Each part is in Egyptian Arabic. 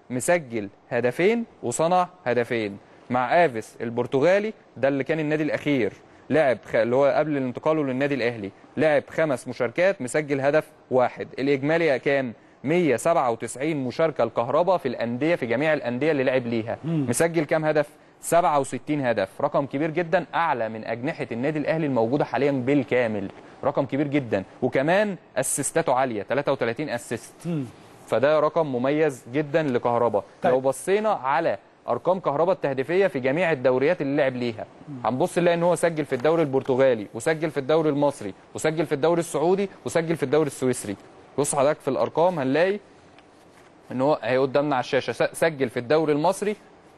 مسجل هدفين وصنع هدفين مع افيس البرتغالي ده اللي كان النادي الاخير لعب خ... اللي هو قبل انتقاله للنادي الاهلي لعب خمس مشاركات مسجل هدف واحد الاجمالي كام 197 مشاركه الكهرباء في الانديه في جميع الانديه اللي لعب ليها مسجل كام هدف 67 هدف رقم كبير جدا اعلى من اجنحه النادي الاهلي الموجوده حاليا بالكامل رقم كبير جدا وكمان اسيستاته عاليه 33 اسيست فده رقم مميز جدا لكهربا طيب. لو بصينا على ارقام كهربا التهديفيه في جميع الدوريات اللي لعب ليها هنبص نلاقي ان هو سجل في الدوري البرتغالي وسجل في الدوري المصري وسجل في الدوري السعودي وسجل في الدوري السويسري بص حضرتك في الارقام هنلاقي ان هو اهي قدامنا على الشاشه س- سجل في الدوري المصري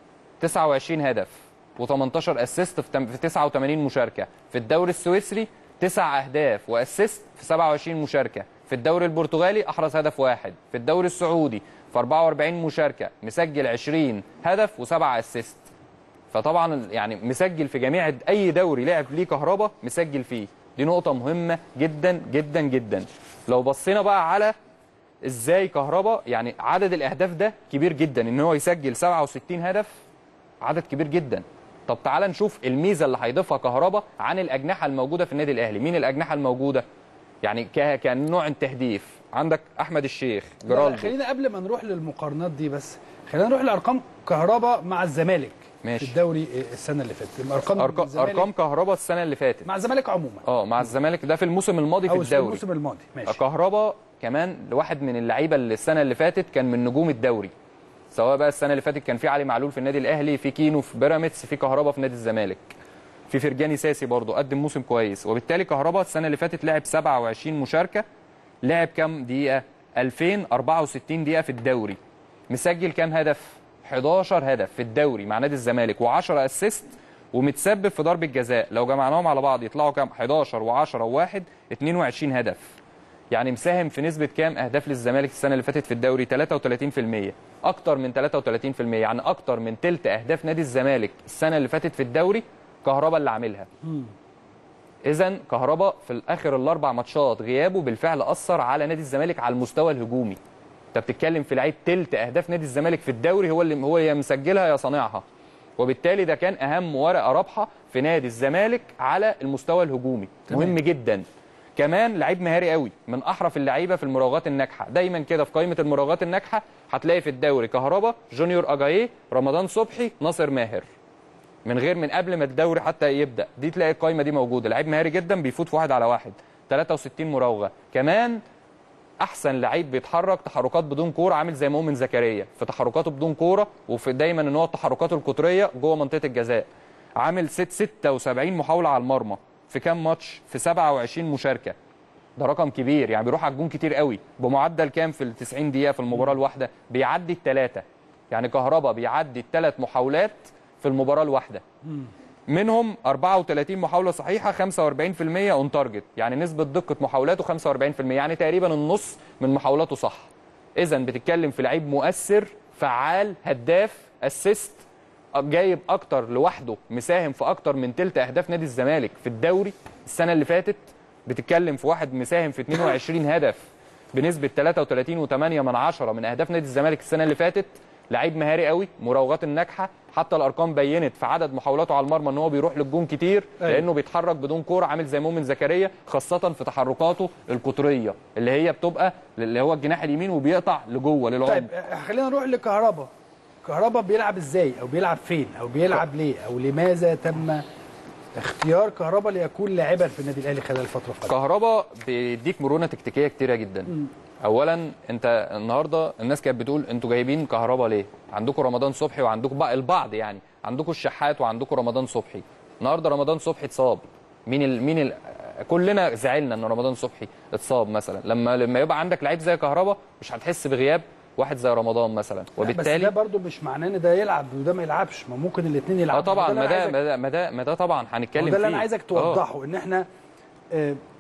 29 هدف و18 اسيست في تم- في 89 مشاركه في الدوري السويسري 9 اهداف واسيست في 27 مشاركه في الدوري البرتغالي احرز هدف واحد في الدوري السعودي في 44 مشاركه مسجل 20 هدف وسبعة اسيست فطبعا يعني مسجل في جميع اي دوري لعب ليه كهربا مسجل فيه دي نقطه مهمه جدا جدا جدا لو بصينا بقى على ازاي كهربا يعني عدد الاهداف ده كبير جدا ان هو يسجل 67 هدف عدد كبير جدا طب تعال نشوف الميزه اللي هيضيفها كهربا عن الاجنحه الموجوده في النادي الاهلي مين الاجنحه الموجوده يعني ك- كنوع التهديف عندك احمد الشيخ لا، لا، جرالدو خلينا قبل ما نروح للمقارنات دي بس خلينا نروح لارقام كهربا مع الزمالك ماشي. في الدوري السنه اللي فاتت ارقام ارقام الزمالك ارقام كهربا السنه اللي فاتت مع الزمالك عموما اه مع الزمالك ده في الموسم الماضي في او في الدوري الموسم الماضي ماشي كهربا كمان واحد من اللعيبه اللي السنه اللي فاتت كان من نجوم الدوري سواء بقى السنه اللي فاتت كان في علي معلول في النادي الاهلي في كينو في بيراميدز في كهربا في نادي الزمالك في فرجاني ساسي برضو قدم موسم كويس وبالتالي كهربا السنه اللي فاتت لعب 27 مشاركه لعب كام دقيقه 2064 دقيقه في الدوري مسجل كام هدف 11 هدف في الدوري مع نادي الزمالك و10 اسيست ومتسبب في ضربه جزاء لو جمعناهم على بعض يطلعوا كام 11 و10 و1 22 هدف يعني مساهم في نسبة كام أهداف للزمالك السنة اللي فاتت في الدوري 33% أكتر من 33% يعني أكتر من تلت أهداف نادي الزمالك السنة اللي فاتت في الدوري كهربا اللي عاملها إذا كهربا في الآخر الأربع ماتشات غيابه بالفعل أثر على نادي الزمالك على المستوى الهجومي أنت بتتكلم في لعيب تلت أهداف نادي الزمالك في الدوري هو اللي هو يا مسجلها يا صانعها وبالتالي ده كان أهم ورقة رابحة في نادي الزمالك على المستوى الهجومي تمام. مهم جدا كمان لعيب مهاري قوي من احرف اللعيبه في المراوغات الناجحه دايما كده في قائمه المراوغات الناجحه هتلاقي في الدوري كهربا جونيور اجاييه رمضان صبحي ناصر ماهر من غير من قبل ما الدوري حتى يبدا دي تلاقي القائمه دي موجوده لعيب مهاري جدا بيفوت في واحد على واحد 63 مراوغه كمان احسن لعيب بيتحرك تحركات بدون كوره عامل زي مؤمن زكريا في تحركاته بدون كوره وفي دايما ان هو تحركاته القطريه جوه منطقه الجزاء عامل ست 76 محاوله على المرمى في كام ماتش في 27 مشاركه ده رقم كبير يعني بيروح على الجون كتير قوي بمعدل كام في ال 90 دقيقه في المباراه الواحده بيعدي الثلاثه يعني كهربا بيعدي الثلاث محاولات في المباراه الواحده منهم 34 محاوله صحيحه 45% اون تارجت يعني نسبه دقه محاولاته 45% يعني تقريبا النص من محاولاته صح اذا بتتكلم في لعيب مؤثر فعال هداف اسيست جايب اكتر لوحده مساهم في اكتر من تلت اهداف نادي الزمالك في الدوري السنه اللي فاتت بتتكلم في واحد مساهم في 22 هدف بنسبه 33.8 من عشرة من اهداف نادي الزمالك السنه اللي فاتت لعيب مهاري قوي مراوغات الناجحه حتى الارقام بينت في عدد محاولاته على المرمى ان هو بيروح للجون كتير أيوة. لانه بيتحرك بدون كوره عامل زي مؤمن زكريا خاصه في تحركاته القطريه اللي هي بتبقى اللي هو الجناح اليمين وبيقطع لجوه للعمق طيب آه، خلينا نروح لكهربا كهربا بيلعب ازاي او بيلعب فين او بيلعب ليه او لماذا تم اختيار كهربا ليكون لاعبا في النادي الاهلي خلال الفتره القادمه كهربا بيديك مرونه تكتيكيه كتيره جدا اولا انت النهارده الناس كانت بتقول انتوا جايبين كهربا ليه عندكم رمضان صبحي وعندكم بقى البعض يعني عندكم الشحات وعندكم رمضان صبحي النهارده رمضان صبحي اتصاب مين ال... مين ال... كلنا زعلنا ان رمضان صبحي اتصاب مثلا لما لما يبقى عندك لعيب زي كهربا مش هتحس بغياب واحد زي رمضان مثلا بس وبالتالي ده برضو مش معناه ان ده يلعب وده ما يلعبش ما ممكن الاثنين يلعبوا اه طبعا اللي ما أنا ده عايزك- ما ده ما ده, ما ده طبعا ما هنتكلم ده فيه اللي انا عايزك آه. توضحه ان احنا آه،